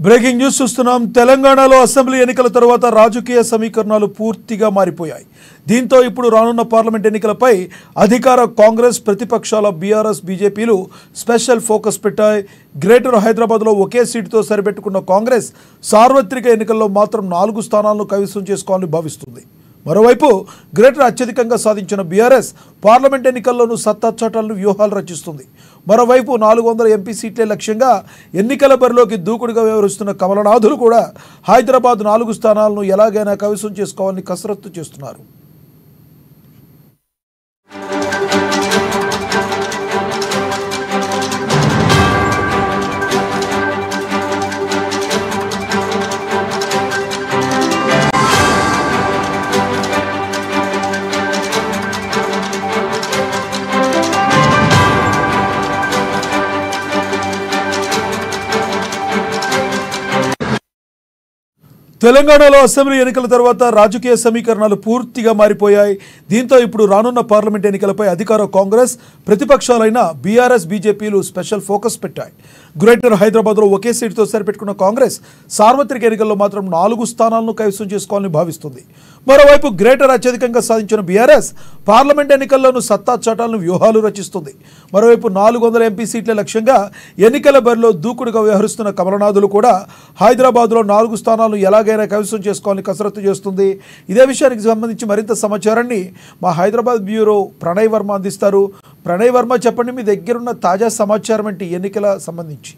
breaking news చూస్తున్నాం తెలంగాణలో assembly ఎన్నికల తర్వాత రాజకీయ సమీకరణాలు పూర్తిగా మారిపోయాయి దీంతో ఇప్పుడు రానున్న పార్లమెంట్ ఎన్నికలపై అధికార కాంగ్రెస్ ప్రతిపక్షాల బీఆర్ఎస్ బీజేపీలు స్పెషల్ ఫోకస్ పెట్టాయి గ్రేటర్ హైదరాబాద్లో ఒకే సీటుతో సరిపెట్టుకున్న కాంగ్రెస్ సార్వత్రిక ఎన్నికల్లో మాత్రం నాలుగు స్థానాలను కైవసం చేసుకోవాలని భావిస్తుంది మరోవైపు గ్రేటర్ అత్యధికంగా సాధించిన బీఆర్ఎస్ పార్లమెంట్ ఎన్నికల్లోనూ సత్తా చాటాలను వ్యూహాలు రచిస్తుంది మరోవైపు నాలుగు వందల ఎంపీ సీట్లే లక్ష్యంగా ఎన్నికల బరిలోకి దూకుడుగా వ్యవహరిస్తున్న కమలనాథులు కూడా హైదరాబాద్ నాలుగు స్థానాలను ఎలాగైనా కవిసం చేసుకోవాలని కసరత్తు చేస్తున్నారు తెలంగాణలో అసెంబ్లీ ఎన్నికల తర్వాత రాజకీయ సమీకరణాలు పూర్తిగా మారిపోయాయి దీంతో ఇప్పుడు రానున్న పార్లమెంట్ ఎన్నికలపై అధికార కాంగ్రెస్ ప్రతిపక్షాలైన బీఆర్ఎస్ బీజేపీలు స్పెషల్ ఫోకస్ పెట్టాయి గ్రేటర్ హైదరాబాద్లో ఒకే సీటుతో సరిపెట్టుకున్న కాంగ్రెస్ సార్వత్రిక ఎన్నికల్లో మాత్రం నాలుగు స్థానాలను కైవసం చేసుకోవాలని భావిస్తుంది మరోవైపు గ్రేటర్ అత్యధికంగా సాధించిన బీఆర్ఎస్ పార్లమెంట్ ఎన్నికల్లోనూ సత్తా చాటాలను వ్యూహాలు రచిస్తుంది మరోవైపు నాలుగు వందల ఎంపీ సీట్ల లక్ష్యంగా ఎన్నికల బరిలో దూకుడుగా వ్యవహరిస్తున్న కమలనాథులు కూడా హైదరాబాద్లో నాలుగు స్థానాలను ఎలాగైనా కైవసం చేసుకోవాలని కసరత్తు చేస్తుంది ఇదే విషయానికి సంబంధించి మరింత సమాచారాన్ని మా హైదరాబాద్ బ్యూరో ప్రణయ్ వర్మ అందిస్తారు ప్రణయ్ వర్మ చెప్పండి మీ దగ్గరున్న తాజా సమాచారం ఏంటి ఎన్నికల సంబంధించి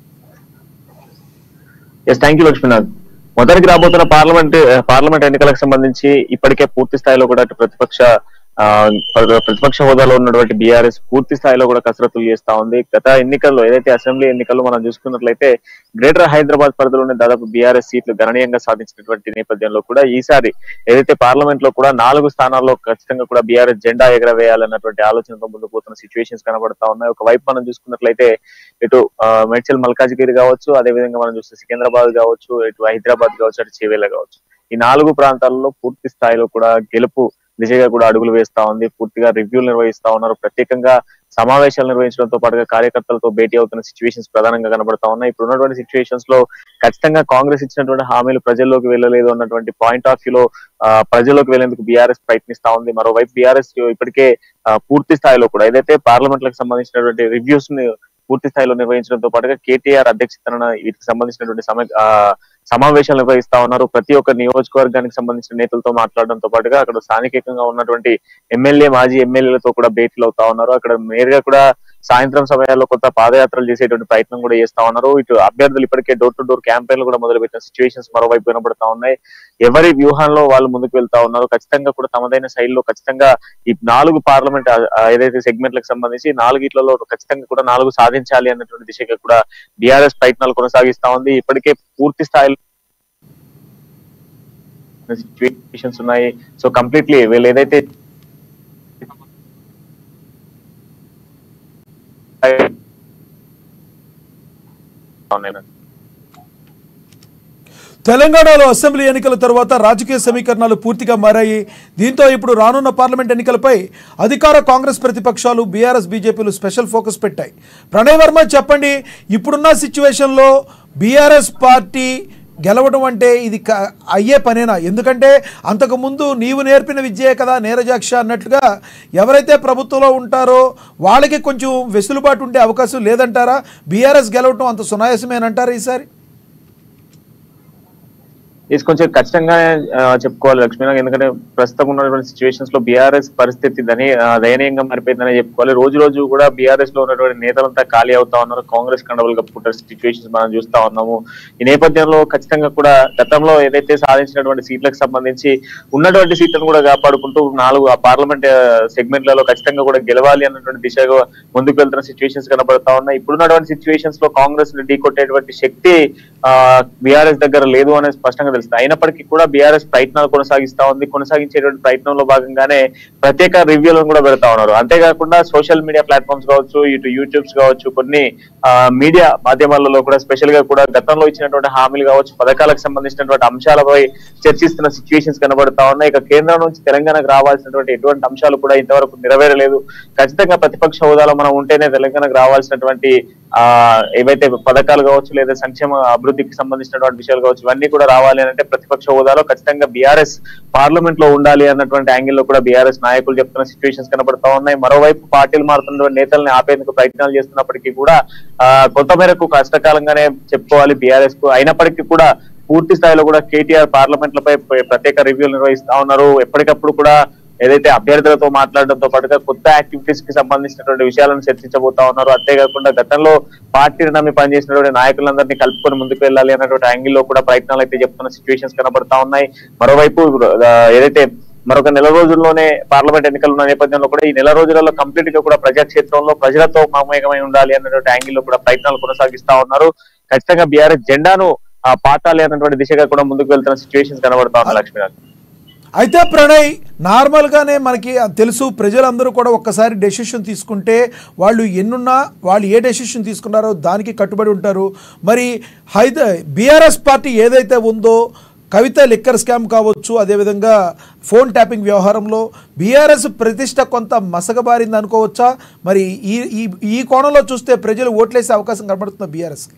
ఎస్ థ్యాంక్ యూ లక్ష్మీనాథ్ మొదటికి రాబోతున్న పార్లమెంట్ పార్లమెంట్ ఎన్నికలకు సంబంధించి ఇప్పటికే పూర్తి స్థాయిలో కూడా అటు ప్రతిపక్ష ఆ, ప్రతిపక్ష హోదాలో ఉన్నటువంటి బీఆర్ఎస్ పూర్తి స్థాయిలో కూడా కసరత్తులు చేస్తా ఉంది గత ఎన్నికల్లో ఏదైతే అసెంబ్లీ ఎన్నికల్లో మనం చూసుకున్నట్లయితే గ్రేటర్ హైదరాబాద్ పరిధిలోనే దాదాపు బీఆర్ఎస్ సీట్లు గణనీయంగా సాధించినటువంటి నేపథ్యంలో కూడా ఈసారి ఏదైతే పార్లమెంట్ లో కూడా నాలుగు స్థానాల్లో ఖచ్చితంగా కూడా బీఆర్ఎస్ జెండా ఎగరవేయాలన్నటువంటి ఆలోచనతో ముందుకు పోతున్న సిచ్యువేషన్స్ కనబడతా ఉన్నాయి ఒకవైపు మనం చూసుకున్నట్లయితే ఇటు ఆ, మేడ్చల్ మల్కాజ్గిరి కావచ్చు అదే విధంగా మనం చూస్తే సికింద్రాబాద్ కావచ్చు ఇటు హైదరాబాద్ కావచ్చు అటు చేవేల కావచ్చు ఈ నాలుగు ప్రాంతాలలో పూర్తి స్థాయిలో కూడా గెలుపు దిశగా కూడా అడుగులు వేస్తా ఉంది పూర్తిగా రివ్యూలు నిర్వహిస్తా ఉన్నారు ప్రత్యేకంగా సమావేశాలు నిర్వహించడంతో పాటుగా కార్యకర్తలతో భేటీ అవుతున్న సిచ్యువేషన్స్ ప్రధానంగా కనబడతా ఉన్నాయి ఇప్పుడు ఉన్నటువంటి సిచ్యువేషన్స్ లో ఖచ్చితంగా కాంగ్రెస్ ఇచ్చినటువంటి హామీలు ప్రజల్లోకి వెళ్ళలేదు అన్నటువంటి పాయింట్ ఆఫ్ వ్యూలో ఆ, ప్రజల్లోకి వెళ్లేందుకు బీఆర్ఎస్ ప్రయత్నిస్తా ఉంది మరోవైపు బీఆర్ఎస్ ఇప్పటికే ఆ, పూర్తి స్థాయిలో కూడా ఏదైతే పార్లమెంట్ లకు సంబంధించినటువంటి రివ్యూస్ ని పూర్తి స్థాయిలో నిర్వహించడంతో పాటుగా కేటీఆర్ అధ్యక్షతన వీటికి సంబంధించినటువంటి సమ ఆ, సమావేశాలు నిర్వహిస్తా ఉన్నారు ప్రతి ఒక్క నియోజకవర్గానికి సంబంధించిన నేతలతో మాట్లాడడంతో పాటుగా అక్కడ స్థానికంగా ఉన్నటువంటి ఎమ్మెల్యే మాజీ ఎమ్మెల్యేలతో కూడా భేటీలు అవుతా ఉన్నారు అక్కడ నేరుగా కూడా సాయంత్రం సమయాల్లో కొత్త పాదయాత్రలు చేసేటువంటి ప్రయత్నం కూడా చేస్తా ఉన్నారు ఇటు అభ్యర్థులు ఇప్పటికే డోర్ టు డోర్ క్యాంపెయిన్లు కూడా మొదలుపెట్టిన సిచ్యువేషన్స్ మరోవైపు వినబడతా ఉన్నాయి ఎవరి వ్యూహంలో వాళ్ళు ముందుకు వెళ్తా ఉన్నారు ఖచ్చితంగా కూడా తమదైన శైలిలో ఖచ్చితంగా ఈ నాలుగు పార్లమెంట్ ఆ, ఆ, ఏదైతే సెగ్మెంట్లకు సంబంధించి నాలుగిట్లలో ఖచ్చితంగా కూడా నాలుగు సాధించాలి అన్నటువంటి దిశగా కూడా బీఆర్ఎస్ ప్రయత్నాలు కొనసాగిస్తా ఉంది ఇప్పటికే పూర్తి స్థాయిలో సిచ్యువేషన్స్ ఉన్నాయి సో కంప్లీట్లీ వీళ్ళు ఏదైతే ఉన్నాయి తెలంగాణలో అసెంబ్లీ ఎన్నికల తర్వాత రాజకీయ సమీకరణాలు పూర్తిగా మారాయి దీంతో ఇప్పుడు రానున్న పార్లమెంట్ ఎన్నికలపై అధికార కాంగ్రెస్ ప్రతిపక్షాలు బీఆర్ఎస్ బీజేపీలు స్పెషల్ ఫోకస్ పెట్టాయి ప్రణయ్ వర్మ చెప్పండి ఇప్పుడున్న సిచ్యువేషన్లో బీఆర్ఎస్ పార్టీ గెలవడం అంటే ఇది క- అయ్యే పనేనా ఎందుకంటే అంతకుముందు నీవు నేర్పిన విద్యే కదా నీరజాక్ష అన్నట్లుగా ఎవరైతే ప్రభుత్వంలో ఉంటారో వాళ్ళకి కొంచెం వెసులుబాటు ఉండే అవకాశం లేదంటారా బీఆర్ఎస్ గెలవటం అంత సునాయాసమేనంటారా ఈసారి ఇది కొంచెం ఖచ్చితంగా ఆ, చెప్పుకోవాలి లక్ష్మీనాథ్ ఎందుకంటే ప్రస్తుతం ఉన్నటువంటి సిచ్యువేషన్స్ లో బీఆర్ఎస్ పరిస్థితి దనీ ఆ, దయనీయంగా మారిపోయిందని చెప్పుకోవాలి రోజు రోజు కూడా బీఆర్ఎస్ లో ఉన్నటువంటి నేతలంతా ఖాళీ అవుతా ఉన్నారు కాంగ్రెస్ కండవలు కప్పుకుంటారు సిచ్యువేషన్స్ మనం చూస్తా ఉన్నాము ఈ నేపథ్యంలో ఖచ్చితంగా కూడా గతంలో ఏదైతే సాధించినటువంటి సీట్లకు సంబంధించి ఉన్నటువంటి సీట్లను కూడా కాపాడుకుంటూ నాలుగు ఆ పార్లమెంట్ సెగ్మెంట్లలో ఖచ్చితంగా కూడా గెలవాలి అన్నటువంటి దిశగా ముందుకు వెళ్తున్న సిచ్యువేషన్స్ కనబడతా ఉన్నాయి ఇప్పుడున్నటువంటి సిచ్యువేషన్స్ లో కాంగ్రెస్ ని ఢీకొట్టేటువంటి శక్తి బీఆర్ఎస్ దగ్గర లేదు అనేది స్పష్టంగా తెలుస్తుంది అయినప్పటికీ కూడా బీఆర్ఎస్ ప్రయత్నాలు కొనసాగిస్తా ఉంది కొనసాగించేటువంటి ప్రయత్నంలో భాగంగానే ప్రత్యేక రివ్యూలను కూడా పెడతా ఉన్నారు అంతేకాకుండా సోషల్ మీడియా ప్లాట్ఫామ్స్ కావచ్చు ఇటు యూట్యూబ్స్ కావచ్చు కొన్ని మీడియా మాధ్యమాలలో కూడా స్పెషల్ గా కూడా గతంలో ఇచ్చినటువంటి హామీలు కావచ్చు పథకాలకు సంబంధించినటువంటి అంశాలపై చర్చిస్తున్న సిచ్యువేషన్స్ కనబడతా ఉన్నాయి ఇక కేంద్రం నుంచి తెలంగాణకు రావాల్సినటువంటి ఎటువంటి అంశాలు కూడా ఇంతవరకు నెరవేరలేదు ఖచ్చితంగా ప్రతిపక్ష హోదాలో మనం ఉంటేనే తెలంగాణకు రావాల్సినటువంటి ఆ ఏవైతే పథకాలు కావచ్చు లేదా సంక్షేమ అభివృద్ధికి సంబంధించినటువంటి విషయాలు కావచ్చు ఇవన్నీ కూడా రావాలి అని అంటే ప్రతిపక్ష హోదాలో ఖచ్చితంగా బీఆర్ఎస్ పార్లమెంట్ లో ఉండాలి అన్నటువంటి యాంగిల్ లో కూడా బీఆర్ఎస్ నాయకులు చెప్తున్న సిచ్యువేషన్స్ కనబడతా ఉన్నాయి మరోవైపు పార్టీలు మారుతున్నటువంటి నేతల్ని ఆపేందుకు ప్రయత్నాలు చేస్తున్నప్పటికీ కూడా ఆ కొంత మేరకు కష్టకాలంగానే చెప్పుకోవాలి బీఆర్ఎస్ కు అయినప్పటికీ కూడా పూర్తి స్థాయిలో కూడా కేటీఆర్ పార్లమెంట్ లపై ప్రత్యేక రివ్యూలు నిర్వహిస్తా ఉన్నారు ఎప్పటికప్పుడు కూడా ఏదైతే అభ్యర్థులతో మాట్లాడడంతో పాటుగా కొత్త యాక్టివిటీస్ కి సంబంధించినటువంటి విషయాలను చర్చించబోతా ఉన్నారు అంతేకాకుండా గతంలో పార్టీని నమ్మి పనిచేసినటువంటి నాయకులందరినీ కలుపుకొని ముందుకు వెళ్ళాలి అన్నటువంటి యాంగిల్ లో కూడా ప్రయత్నాలు అయితే చెప్తున్న సిచ్యువేషన్స్ కనబడతా ఉన్నాయి మరోవైపు ఆ, ఏదైతే మరొక నెల రోజుల్లోనే పార్లమెంట్ ఎన్నికలు ఉన్న నేపథ్యంలో కూడా ఈ నెల రోజులలో కంప్లీట్ గా కూడా ప్రజాక్షేత్రంలో ప్రజలతో మమేకమై ఉండాలి అన్నటువంటి యాంగిల్ లో కూడా ప్రయత్నాలు కొనసాగిస్తా ఉన్నారు ఖచ్చితంగా బీఆర్ఎస్ జెండాను ఆ, పాతాలి అన్నటువంటి దిశగా కూడా ముందుకు వెళ్తున్న సిచ్యువేషన్స్ కనబడతా ఉన్నాయి లక్ష్మీనాథ్ అయితే ప్రణయ్ నార్మల్గానే మనకి తెలుసు ప్రజలందరూ కూడా ఒక్కసారి డెసిషన్ తీసుకుంటే వాళ్ళు ఎన్నున్నా వాళ్ళు ఏ డెసిషన్ తీసుకున్నారో దానికి కట్టుబడి ఉంటారు మరి హైద బీఆర్ఎస్ పార్టీ ఏదైతే ఉందో కవిత లిక్కర్ స్కామ్ కావచ్చు అదేవిధంగా ఫోన్ ట్యాపింగ్ వ్యవహారంలో బీఆర్ఎస్ ప్రతిష్ట కొంత మసకబారింది అనుకోవచ్చా మరి ఈ ఈ ఈ కోణంలో చూస్తే ప్రజలు ఓట్లేసే అవకాశం కనబడుతుంది బీఆర్ఎస్కి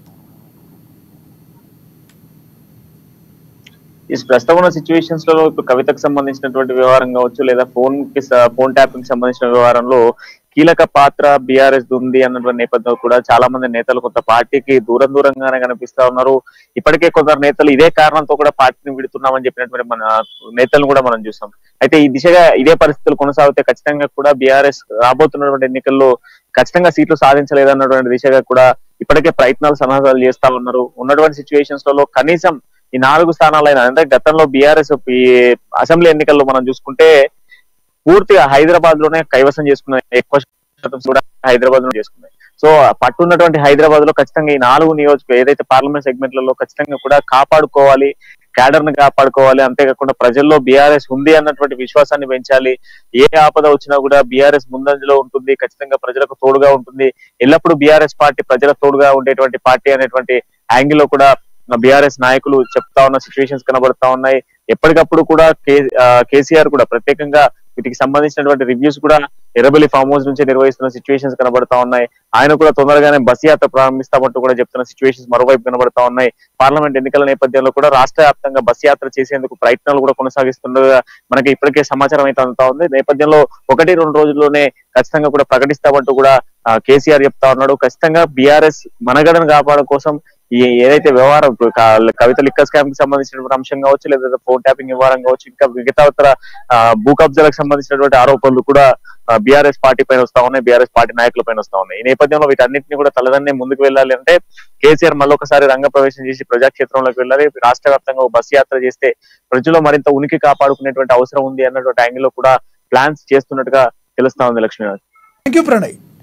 ఈ ప్రస్తుతం ఉన్న సిచ్యువేషన్స్ లో ఇప్పుడు కవితకు సంబంధించినటువంటి వ్యవహారం కావచ్చు లేదా ఫోన్ కి స- ఫోన్ ట్యాపింగ్ కి సంబంధించిన వ్యవహారంలో కీలక పాత్ర బీఆర్ఎస్ ఉంది అన్నటువంటి నేపథ్యంలో కూడా చాలా మంది నేతలు కొంత పార్టీకి దూరం దూరంగానే కనిపిస్తా ఉన్నారు ఇప్పటికే కొందరు నేతలు ఇదే కారణంతో కూడా పార్టీని విడుతున్నామని చెప్పినటువంటి మన నేతలను కూడా మనం చూసాం అయితే ఈ దిశగా ఇదే పరిస్థితులు కొనసాగితే ఖచ్చితంగా కూడా బీఆర్ఎస్ రాబోతున్నటువంటి ఎన్నికల్లో ఖచ్చితంగా సీట్లు సాధించలేదన్నటువంటి దిశగా కూడా ఇప్పటికే ప్రయత్నాలు సన్నాహాలు చేస్తా ఉన్నారు ఉన్నటువంటి సిచ్యువేషన్స్ లలో కనీసం ఈ నాలుగు స్థానాలైన అంటే గతంలో బీఆర్ఎస్ ఈ అసెంబ్లీ ఎన్నికల్లో మనం చూసుకుంటే పూర్తిగా హైదరాబాద్ లోనే కైవసం చేసుకున్న ఎక్కువ శాతం కూడా హైదరాబాద్ లో చేసుకున్నాయి సో పట్టున్నటువంటి హైదరాబాద్ లో ఖచ్చితంగా ఈ నాలుగు నియోజక ఏదైతే పార్లమెంట్ సెగ్మెంట్లలో ఖచ్చితంగా కూడా కాపాడుకోవాలి క్యాడర్ ని కాపాడుకోవాలి అంతేకాకుండా ప్రజల్లో బీఆర్ఎస్ ఉంది అన్నటువంటి విశ్వాసాన్ని పెంచాలి ఏ ఆపద వచ్చినా కూడా బీఆర్ఎస్ ముందంజలో ఉంటుంది ఖచ్చితంగా ప్రజలకు తోడుగా ఉంటుంది ఎల్లప్పుడూ బీఆర్ఎస్ పార్టీ ప్రజల తోడుగా ఉండేటువంటి పార్టీ అనేటువంటి యాంగిల్ లో కూడా బీఆర్ఎస్ నాయకులు చెప్తా ఉన్న సిచ్యువేషన్స్ కనబడతా ఉన్నాయి ఎప్పటికప్పుడు కూడా కే- ఆ, కేసీఆర్ కూడా ప్రత్యేకంగా వీటికి సంబంధించినటువంటి రివ్యూస్ కూడా ఎర్రబెల్లి ఫామ్ హౌస్ నుంచి నిర్వహిస్తున్న సిచ్యువేషన్స్ కనబడతా ఉన్నాయి ఆయన కూడా తొందరగానే బస్ యాత్ర ప్రారంభిస్తామంటూ కూడా చెప్తున్న సిచ్యువేషన్స్ మరోవైపు కనబడతా ఉన్నాయి పార్లమెంట్ ఎన్నికల నేపథ్యంలో కూడా రాష్ట్ర వ్యాప్తంగా బస్ యాత్ర చేసేందుకు ప్రయత్నాలు కూడా కొనసాగిస్తుండగా మనకి ఇప్పటికే సమాచారం అయితే అందుతా ఉంది నేపథ్యంలో ఒకటి రెండు రోజుల్లోనే ఖచ్చితంగా కూడా ప్రకటిస్తామంటూ కూడా ఆ, కేసీఆర్ చెప్తా ఉన్నాడు ఖచ్చితంగా బీఆర్ఎస్ మనగడను కాపాడడం కోసం ఈ ఏదైతే వ్యవహారం ఇప్పుడు క- కవిత లిక్కర్ స్కామ్ కి సంబంధించినటువంటి అంశం కావచ్చు లేదా ఫోన్ ట్యాపింగ్ వ్యవహారం కావచ్చు ఇంకా మిగతా ఇతర ఆ, భూ కబ్జాలకు సంబంధించినటువంటి ఆరోపణలు కూడా బీఆర్ఎస్ పార్టీ పైన వస్తా ఉన్నాయి బీఆర్ఎస్ పార్టీ నాయకుల పైన వస్తా ఉన్నాయి ఈ నేపథ్యంలో వీటన్నిటిని కూడా తలదన్నే ముందుకు వెళ్ళాలి అంటే కేసీఆర్ మళ్ళొకసారి రంగ ప్రవేశం చేసి ప్రజాక్షేత్రంలోకి వెళ్ళాలి రాష్ట్ర వ్యాప్తంగా ఒక బస్ యాత్ర చేస్తే ప్రజల్లో మరింత ఉనికి కాపాడుకునేటువంటి అవసరం ఉంది అన్నటువంటి యాంగిల్ లో కూడా ప్లాన్స్ చేస్తున్నట్టుగా తెలుస్తా ఉంది లక్ష్మీనాథ్ థ్యాంక్ యూ ప్రణయ్